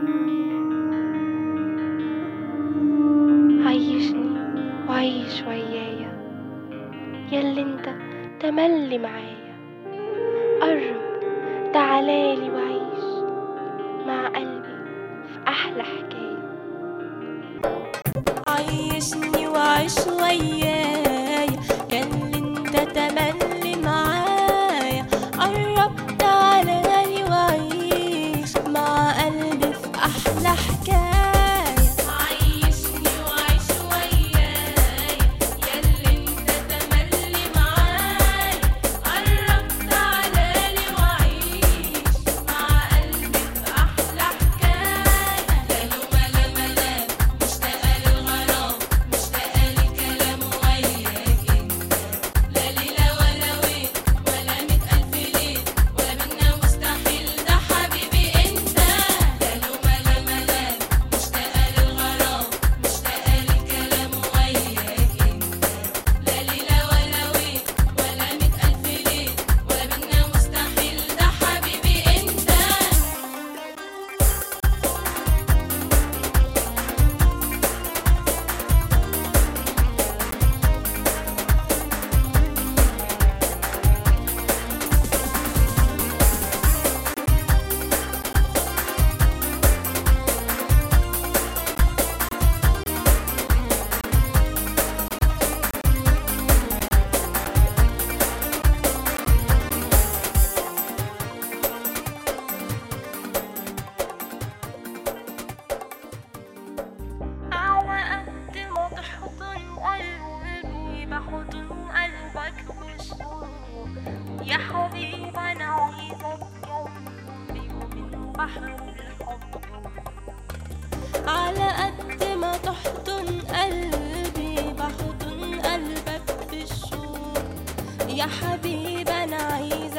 عيشني وعيش ويايا ياللي انت تملي معايا قرب تعالالي وعيش مع قلبي في أحلى حكاية عيشني وعيش وياي كان انت تملي معايا قرب تعالى وعيش مع قلبي في احلى حكايه عيشني وعيش وياي ياللي انت تملي معايا قرب تعالى وعيش مع قلبي في احلى حكايه لالو ملا ملا مشتاقه للغرام مشتاقه لكلام وياك انت لا ليله ولا وين ولا مئة الف ليل ولا منا مستحيل ده حبيبي انت لالو ملا ملا مشتاقه للغرام مشتاقه لكلام وياك انت لا ليله ولا وين ولا مئة الف ليل ولا منا مستحيل ده حبيبي انت على قد ما تحضن قلبي بحضن قلبك بشوق يا حبيب انا عايزك جنبي ومن بحر الحب على قد ما تحضن قلبي بحضن قلبك بالشوق يا حبيب انا عايزك